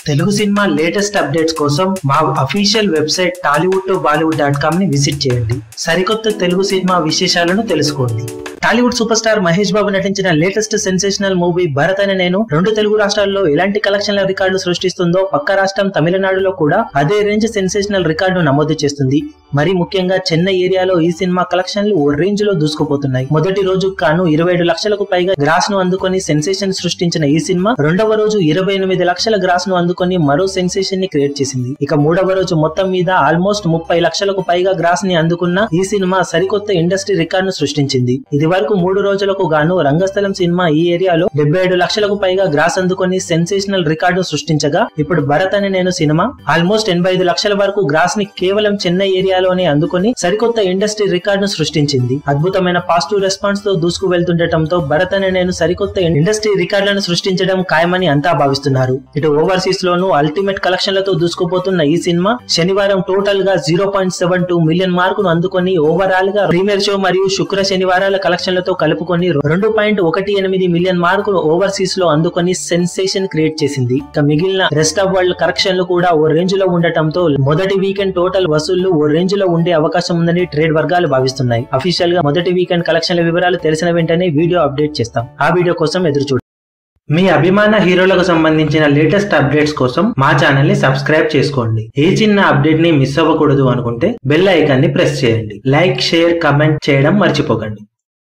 Telugu cinema latest updates కోసం మా official website Tollywood to Bollywood dot com ని visit చేయండి సరికొత్త తెలుగు సినిమా విశేషాలను తెలుసుకోండి Tollywood super star Mahesh Babu నటించిన లేటెస్ట్ సెన్సేషనల్ మూవీ భరత్ అనే నేను రెండు తెలుగు రాష్ట్రాల్లో ఎలాంటి కలెక్షన్ల రికార్డు సృష్టిస్తుందో పక్క రాష్ట్రం తమిళనాడులో కూడా అదే రేంజ్ సెన్సేషనల్ రికార్డు నమోదు చేస్తుంది మరి ముఖ్యంగా చెన్నై ఏరియాలో ఈ సినిమా కలెక్షన్లు ఓ రేంజ్ లో దూసుకుపోతున్నాయి మొదటి రోజు కాను ఇరవై ఏడు లక్షలకు పైగా గ్రాస్ ను అందుకొని సెన్సేషన్ సృష్టించిన ఈ సినిమా రెండవ రోజు ఇరవై ఎనిమిది లక్షల గ్రాస్ ను అందుకొని మరో సెన్సేషన్ ని క్రియేట్ చేసింది ఇక మూడవ రోజు మొత్తం మీద ఆల్మోస్ట్ ముప్పై లక్షలకు పైగా గ్రాస్ ని అందుకున్న ఈ సినిమా సరికొత్త ఇండస్ట్రీ రికార్డ్ ను సృష్టించింది ఇది వరకు మూడు రోజులకు గాను రంగస్థలం సినిమా ఈ ఏరియాలో డెబ్బై ఏడు లక్షలకు పైగా గ్రాస్ అందుకొని సెన్సేషనల్ రికార్డు సృష్టించగా ఇప్పుడు భరత్ అనే నేను సినిమా ఆల్మోస్ట్ ఎనభై ఐదు లక్షల వరకు గ్రాస్ ని కేవలం చెన్నై ఏరియాలోనే అందుకొని సరికొత్త ఇండస్ట్రీ రికార్డును సృష్టించింది అద్భుతమైన పాజిటివ్ రెస్పాన్స్ తో దూసుకు వెళ్తుండటంతో భరత్ అనే నేను సరికొత్త ఇండస్ట్రీ రికార్డులను సృష్టించడం ఖాయమని అంతా భావిస్తున్నారు ఇటు ఓవర్సీస్ లోను అల్టిమేట్ కలెక్షన్లతో దూసుకుపోతున్న ఈ సినిమా శనివారం టోటల్ గా zero point seven two million మార్కును అందుకొని ఓవరాల్ గా ప్రీమియర్ షో మరియు శుక్ర శనివారాల కలెక్షన్లతో కలుపుకొని రెండు పాయింట్ ఒకటి ఎనిమిది మిలియన్ మార్కులు ఓవర్సీస్ లో అందుకొని సెన్సేషన్ క్రియేట్ చేసింది ఇక మిగిలిన రెస్ట్ ఆఫ్ వరల్డ్ కరెక్షన్లు కూడా ఓ రేంజ్ లో ఉండటంతో మొదటి వీకెండ్ టోటల్ వసూళ్లు ఓ రేంజ్ లో ఉండే అవకాశం ఉందని ట్రేడ్ వర్గాలు భావిస్తున్నాయి అఫీషియల్ గా మొదటి వీకెండ్ కలెక్షన్ల వివరాలు తెలిసిన వెంటనే వీడియో అప్డేట్ చేస్తాం ఆ వీడియో కోసం ఎదురు చూడండి మీ అభిమాన హీరోలకు సంబంధించిన లేటెస్ట్ అప్డేట్స్ కోసం మా ఛానల్ ని సబ్స్క్రైబ్ చేసుకోండి ఏ చిన్న అప్డేట్ ని మిస్ అవ్వకూడదు అనుకుంటే బెల్ ఐకాన్ ని ప్రెస్ చేయండి లైక్ షేర్ కమెంట్ చేయడం మర్చిపోకండి